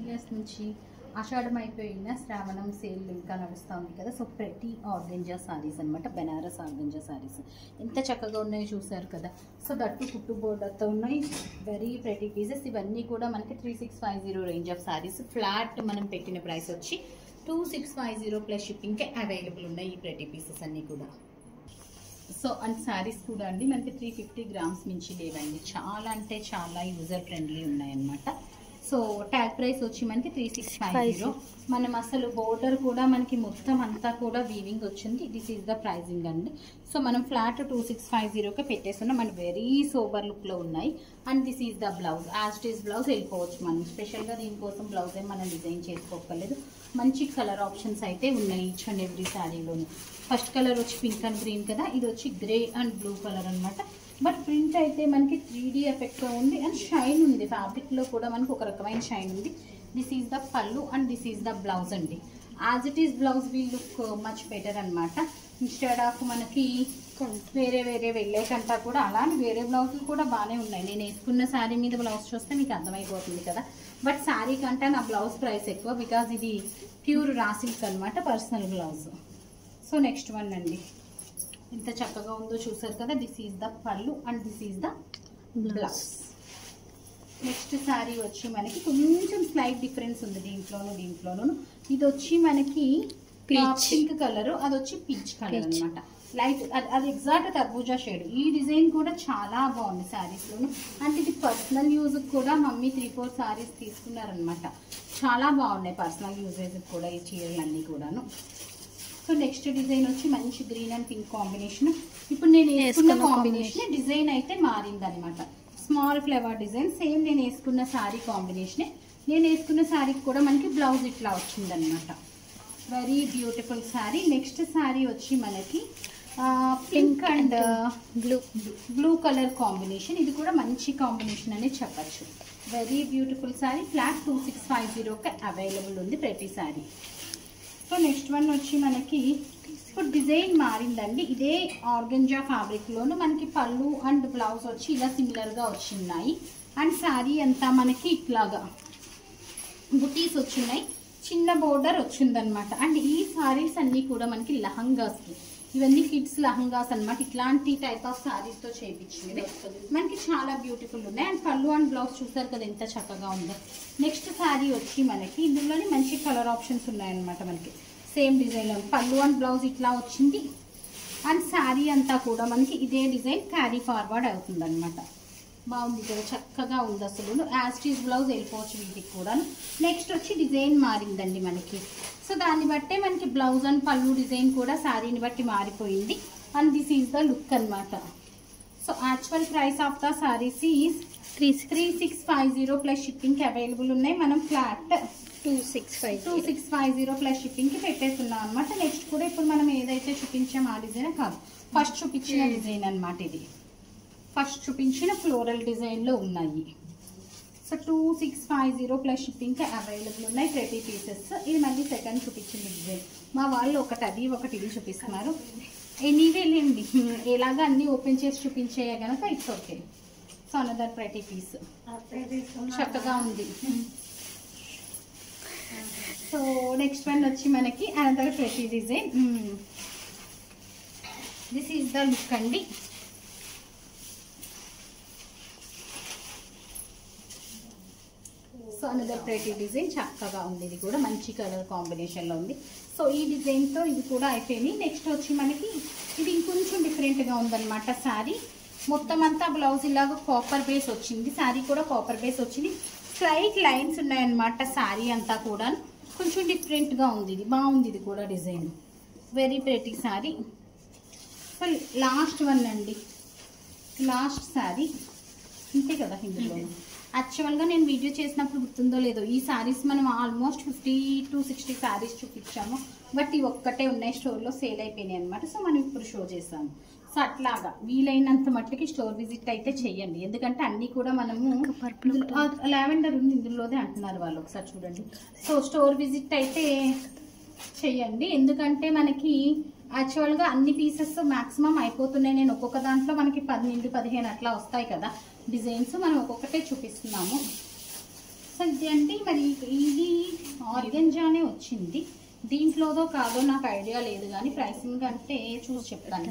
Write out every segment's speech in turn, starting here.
Years నుంచి ఆషాఢం అయిపోయిన శ్రావణం సేల్ ఇంకా నడుస్తుంది కదా సో ప్రతి ఆర్గంజా సారీస్ అనమాట బెనారస్ ఆర్గంజా సారీస్ ఎంత చక్కగా ఉన్నాయో చూసారు కదా సో దట్టు కుట్టు బోర్డర్తో ఉన్నాయి వెరీ ప్రెటీ పీసెస్ ఇవన్నీ కూడా మనకి three six five zero range of saris flat మనం పెట్టిన ప్రైస్ వచ్చి two six five zero plus షిప్పింగ్కే అవైలబుల్ ఉన్నాయి ఈ ప్రెటీ పీసెస్ అన్నీ కూడా సో అండ్ శారీస్ కూడా అండి మనకి త్రీ ఫిఫ్టీ గ్రామ్స్ మించి లేవండి చాలా అంటే చాలా యూజర్ ఫ్రెండ్లీ ఉన్నాయన్నమాట సో ట్యాగ్ ప్రైస్ వచ్చి మనకి త్రీ సిక్స్ ఫైవ్ జీరో మనం అసలు బోర్డర్ కూడా మనకి మొత్తం అంతా కూడా వీవింగ్ వచ్చింది దిస్ ఈజ్ ద ప్రైజింగ్ అండి సో మనం ఫ్లాట్ టూ సిక్స్ ఫైవ్ జీరోకే పెట్టేస్తున్నాం మన వెరీ సోబర్ లుక్లో ఉన్నాయి and this is the blouse as it is blouse వెళ్ళిపోవచ్చు మనం స్పెషల్గా దీనికోసం బ్లౌజ్ ఏం మనం డిజైన్ చేసుకోకలేదు మంచి కలర్ ఆప్షన్స్ అయితే ఉన్నాయి ఈచ్ అండ్ ఎవ్రీ శారీలోను ఫస్ట్ కలర్ వచ్చి పింక్ అండ్ గ్రీన్ కదా ఇది వచ్చి గ్రే అండ్ బ్లూ కలర్ అన్నమాట బట్ ప్రింట్ అయితే మనకి త్రీ డీ ఎఫెక్ట్తో ఉంది అండ్ షైన్ ఉంది ఫ్యాబ్రిక్లో కూడా మనకి ఒక రకమైన షైన్ ఉంది this is the pallu and this is the blouse అండి as it is blouse we look much better అనమాట ఇన్స్టెడ్ ఆఫ్ మనకి వేరే వేరే వెళ్ళే కంటా కూడా అలానే వేరే బ్లౌజులు కూడా బాగానే ఉన్నాయి నేను వేసుకున్న శారీ మీద బ్లౌజ్ చూస్తే మీకు అర్థమైపోతుంది కదా బట్ శారీ కంటే నా బ్లౌజ్ ప్రైస్ ఎక్కువ బికాజ్ ఇది ప్యూర్ రాసిల్క్ అనమాట personal blouse so next one అండి ఎంత చక్కగా ఉందో చూసారు కదా this is the pallu and this is the blouse next sari వచ్చి మనకి కొంచెం స్లైట్ డిఫరెన్స్ ఉంది దీంట్లోను దీంట్లోను ఇది వచ్చి మనకి Peach. పింక్ కలర్ అది వచ్చి పీచ్ కలర్ Peach. అనమాట లైట్ అది ఎగ్జాక్ట్ తర్బూజా షేడ్ ఈ డిజైన్ కూడా చాలా బాగుంది శారీస్ లోను అంటే ఇది పర్సనల్ యూజ్ కూడా మమ్మీ త్రీ ఫోర్ శారీస్ తీసుకున్నారనమాట చాలా బాగున్నాయి పర్సనల్ యూజెస్ కూడా ఈ చీరలన్నీ కూడాను సో నెక్స్ట్ డిజైన్ వచ్చి మంచి గ్రీన్ అండ్ పింక్ కాంబినేషన్ ఇప్పుడు నేను వేసుకున్న వేసుకున్న కాంబినేషన్ డిజైన్ అయితే మారింది అనమాట స్మాల్ ఫ్లవర్ డిజైన్ సేమ్ నేను వేసుకున్న శారీ కాంబినేషన్ నేను వేసుకున్న శారీకి కూడా మనకి బ్లౌజ్ ఇట్లా వచ్చిందనమాట very beautiful sari next sari వచ్చి మనకి pink and blue blue colour combination ఇది కూడా మంచి కాంబినేషన్ అని చెప్పచ్చు very beautiful sari flat two six five జీరోకి అవైలబుల్ ఉంది ప్రతి శారీ సో నెక్స్ట్ వన్ వచ్చి మనకి ఇప్పుడు డిజైన్ మారిందండి ఇదే ఆర్గంజా ఫ్యాబ్రిక్లోను మనకి పళ్ళు అండ్ బ్లౌజ్ వచ్చి ఇలా సిమిలర్గా వచ్చిన్నాయి అండ్ శారీ అంతా మనకి ఇట్లాగా బుటీస్ వచ్చినాయి చిన్న బోర్డర్ వచ్చిందనమాట అండ్ ఈ సారీస్ అన్నీ కూడా మనకి లహంగాస్కి ఇవన్నీ కిడ్స్ లహంగాస్ అన్నమాట ఇట్లాంటి టైప్ ఆఫ్ సారీస్ తో చేయించినవి మనకి చాలా బ్యూటిఫుల్ ఉన్నాయి అండ్ పళ్ళు అండ్ బ్లౌజ్ చూసారు కదా ఎంత చక్కగా ఉందో నెక్స్ట్ శారీ వచ్చి మనకి ఇందులోనే మంచి కలర్ ఆప్షన్స్ ఉన్నాయన్నమాట మనకి సేమ్ డిజైన్ లో పళ్ళు అండ్ బ్లౌజ్ ఇట్లా వచ్చింది అండ్ శారీ అంతా కూడా మనకి ఇదే డిజైన్ క్యారీ ఫార్వర్డ్ అవుతుంది బాగుంది కదా చక్కగా ఉంది అసలు యాస్టీస్ బ్లౌజ్ వెళ్ళిపోవచ్చు వీటికి కూడా నెక్స్ట్ వచ్చి డిజైన్ మారిందండి మనకి సో దాన్ని బట్టే మనకి బ్లౌజ్ అండ్ పళ్ళు డిజైన్ కూడా శారీని బట్టి మారిపోయింది and this is the look అన్నమాట so actual price of the saris is three three six five zero plus షిప్పింగ్కి అవైలబుల్ ఉన్నాయి మనం flat two six five two six five zero plus షిప్పింగ్కి పెట్టేస్తున్నాం అనమాట నెక్స్ట్ కూడా ఇప్పుడు మనం ఏదైతే చూపించాం ఆ డిజైన్ కాదు ఫస్ట్ చూపించిన డిజైన్ అన్నమాట ఇది ఫస్ట్ చూపించిన ఫ్లోరల్ డిజైన్లో ఉన్నాయి so two six five zero plus షిప్పింగ్కి అవైలబుల్ ఉన్నాయి ప్రతి పీసెస్ ఇది మళ్ళీ సెకండ్ చూపించిన డిజైన్ మా వాళ్ళు ఒకటి అది ఒకటి ఇది చూపిస్తున్నారు ఎనీవే లేండి ఎలాగ అన్నీ ఓపెన్ చేసి చూపించేయ కనుక ఇట్స్ ఓకే సో అనదర్ ప్రతి పీస్ చక్కగా ఉంది సో నెక్స్ట్ వన్ వచ్చి మనకి అనదర్ ప్రతి design this is the look అండి సో అనదర్ ప్రెటీ డిజైన్ చక్కగా ఉంది ఇది కూడా మంచి కలర్ కాంబినేషన్లో ఉంది సో ఈ డిజైన్తో ఇది కూడా అయిపోయింది నెక్స్ట్ వచ్చి మనకి ఇది ఇంకొంచెం డిఫరెంట్గా ఉందన్నమాట శారీ మొత్తం అంతా బ్లౌజ్ ఇలాగ కాపర్ బేస్ వచ్చింది శారీ కూడా కాపర్ బేస్ వచ్చింది స్లైట్ లైన్స్ ఉన్నాయన్నమాట శారీ అంతా కూడా కొంచెం డిఫరెంట్గా ఉంది ఇది బాగుంది ఇది కూడా design very pretty sari so last one అండి లాస్ట్ శారీ అంతే కదా ఇందులో యాక్చువల్గా నేను వీడియో చేసినప్పుడు గుర్తుందో లేదో ఈ శారీస్ మనం almost fifty to sixty saris చూపించాము బట్ ఇవి ఒక్కటే ఉన్నాయి స్టోర్లో సేల్ అయిపోయినాయి అనమాట సో మనం ఇప్పుడు షో చేసాము సో అట్లాగా వీలైనంత మట్టుకి స్టోర్ విజిట్ అయితే చెయ్యండి ఎందుకంటే అన్నీ కూడా మనము purple లావెండర్ ఉంది ఇందులోనే అంటున్నారు వాళ్ళు ఒకసారి చూడండి సో స్టోర్ విజిట్ అయితే చెయ్యండి ఎందుకంటే మనకి యాక్చువల్గా అన్ని పీసెస్ మాక్సిమం అయిపోతున్నాయి నేను ఒక్కొక్క దాంట్లో మనకి పన్నెండు పదిహేను అట్లా వస్తాయి కదా డిజైన్స్ మనం ఒక్కొక్కటే చూపిస్తున్నాము సో ఇది అంటే మరి ఇది ఆర్గెంజానే వచ్చింది దీంట్లోదో కాదో నాకు ఐడియా లేదు కానీ ప్రైసింగ్ అంటే చూసి చెప్తాను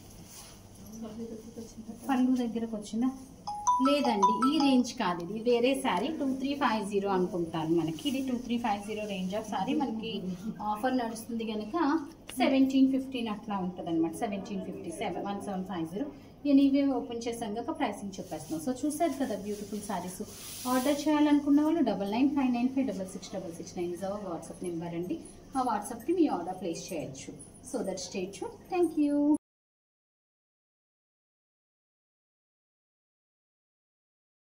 పళ్ళు దగ్గరకు వచ్చిందా లేదండి ఈ రేంజ్ కాదు ఇది వేరే sari two three five zero అనుకుంటాను మనకి ఇది two three five zero range of sari మనకి ఆఫర్ నడుస్తుంది కనుక సెవెంటీన్ ఫిఫ్టీన్ అట్లా ఉంటుంది అనమాట seventeen fifty seven one seven five zero నేను ఇవే ఓపెన్ చేశాం కనుక ప్రైసింగ్ చెప్పేస్తున్నాం సో చూసారు కదా బ్యూటిఫుల్ శారీస్ ఆర్డర్ చేయాలనుకున్న వాళ్ళు double nine five nine five double six double six nine is our WhatsApp number అండి ఆ వాట్సాప్కి మీ ఆర్డర్ ప్లేస్ చేయొచ్చు so that state thank you